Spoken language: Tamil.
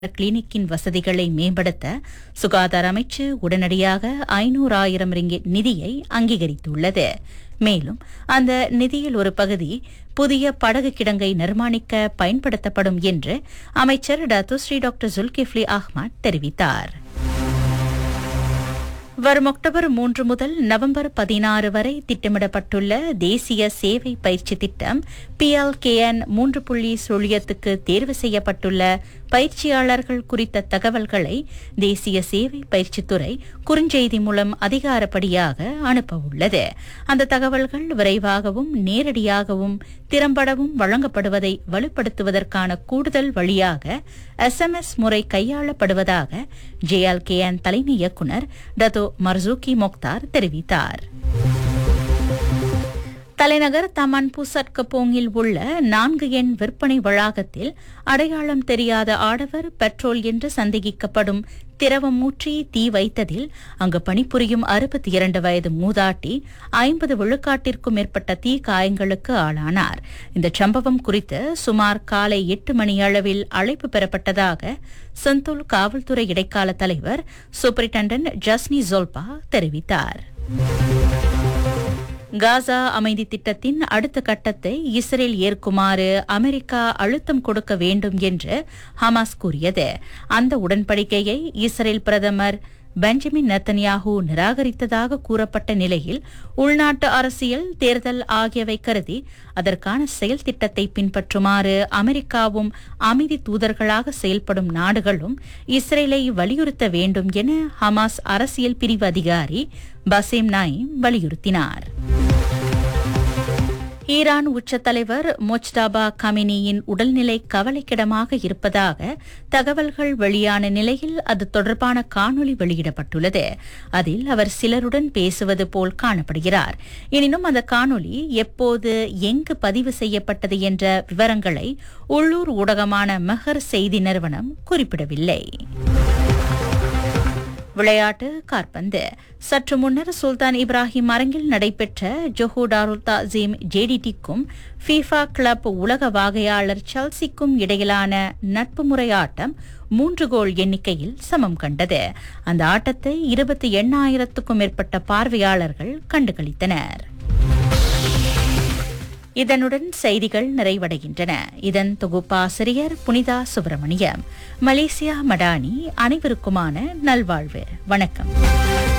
கிளினிக்கின் வசதிகளை மேம்படுத்த சுகாதார அமைச்சு உடனடியாக ஐநூறாயிரம் ரிங்கிட் நிதியை அங்கீகரித்துள்ளது மேலும் அந்த நிதியில் ஒரு பகுதி புதிய படகு கிடங்கை நிர்மாணிக்க பயன்படுத்தப்படும் என்று அமைச்சர் டத்துஸ்ரீ டாக்டர் ஜுல்கிஃப்லி அஹ்மத் தெரிவித்தார் வரும் அக்டோபர் மூன்று முதல் நவம்பர் பதினாறு வரை திட்டமிடப்பட்டுள்ள தேசிய சேவை பயிற்சி திட்டம் பிஎல்கேஎன் மூன்று புள்ளி சுழியத்துக்கு தேர்வு செய்யப்பட்டுள்ள பயிற்சியாளர்கள் குறித்த தகவல்களை தேசிய சேவை பயிற்சித்துறை குறுஞ்செய்தி மூலம் அதிகாரப்படியாக அனுப்ப உள்ளது அந்த தகவல்கள் விரைவாகவும் நேரடியாகவும் திறம்படவும் வழங்கப்படுவதை வலுப்படுத்துவதற்கான கூடுதல் வழியாக எஸ்எம்எஸ் முறை கையாளப்படுவதாக ஜேஎல்கேஎன் தலைமை இயக்குநர் டத்தோ மர்சூகி மொக்தார் தெரிவித்தார் தலைநகர் தமன் பூசட் கப்போங்கில் உள்ள நான்கு எண் விற்பனை வளாகத்தில் அடையாளம் தெரியாத ஆடவர் பெட்ரோல் என்று சந்தேகிக்கப்படும் திரவம் ஊற்றி தீ வைத்ததில் அங்கு பணிபுரியும் அறுபத்தி இரண்டு வயது மூதாட்டி ஐம்பது விழுக்காட்டிற்கும் மேற்பட்ட தீ காயங்களுக்கு ஆளானார் இந்த சம்பவம் குறித்து சுமார் காலை எட்டு மணி அளவில் அழைப்பு பெறப்பட்டதாக செந்தூல் காவல்துறை இடைக்கால தலைவர் சூப்பரிண்டன்டன்ட் ஜஸ்னி ஜோல்பா தெரிவித்தார் காசா அமைதி திட்டத்தின் அடுத்த கட்டத்தை இஸ்ரேல் ஏற்குமாறு அமெரிக்கா அழுத்தம் கொடுக்க வேண்டும் என்று ஹமாஸ் கூறியது அந்த உடன்படிக்கையை இஸ்ரேல் பிரதமர் பெஞ்சமின் நெத்தன்யாஹூ நிராகரித்ததாக கூறப்பட்ட நிலையில் உள்நாட்டு அரசியல் தேர்தல் ஆகியவை கருதி அதற்கான செயல் திட்டத்தை பின்பற்றுமாறு அமெரிக்காவும் அமைதி தூதர்களாக செயல்படும் நாடுகளும் இஸ்ரேலை வலியுறுத்த வேண்டும் என ஹமாஸ் அரசியல் பிரிவு அதிகாரி பசேம் நாயிம் வலியுறுத்தினார் ஈரான் உச்ச தலைவர் மொச்டாபா கமினியின் உடல்நிலை கவலைக்கிடமாக இருப்பதாக தகவல்கள் வெளியான நிலையில் அது தொடர்பான காணொலி வெளியிடப்பட்டுள்ளது அதில் அவர் சிலருடன் பேசுவது போல் காணப்படுகிறார் எனினும் அந்த காணொலி எப்போது எங்கு பதிவு செய்யப்பட்டது என்ற விவரங்களை உள்ளூர் ஊடகமான மெஹர் செய்தி நிறுவனம் குறிப்பிடவில்லை விளையாட்டு காற்பந்து சற்று முன்னர் சுல்தான் இப்ராஹிம் அரங்கில் நடைபெற்ற ஜொஹூ டாருல் தாசீம் ஜேடிடிக்கும் ஃபீஃபா கிளப் உலக வாகையாளர் செல்சிக்கும் இடையிலான நட்பு முறை ஆட்டம் மூன்று கோல் எண்ணிக்கையில் சமம் கண்டது அந்த ஆட்டத்தை இருபத்தி எண்ணாயிரத்துக்கும் மேற்பட்ட பார்வையாளர்கள் கண்டுகளித்தனர் இதனுடன் செய்திகள் நிறைவடைகின்றன இதன் தொகுப்பாசிரியர் புனிதா சுப்பிரமணியம் மலேசியா மடானி அனைவருக்குமான நல்வாழ்வு வணக்கம்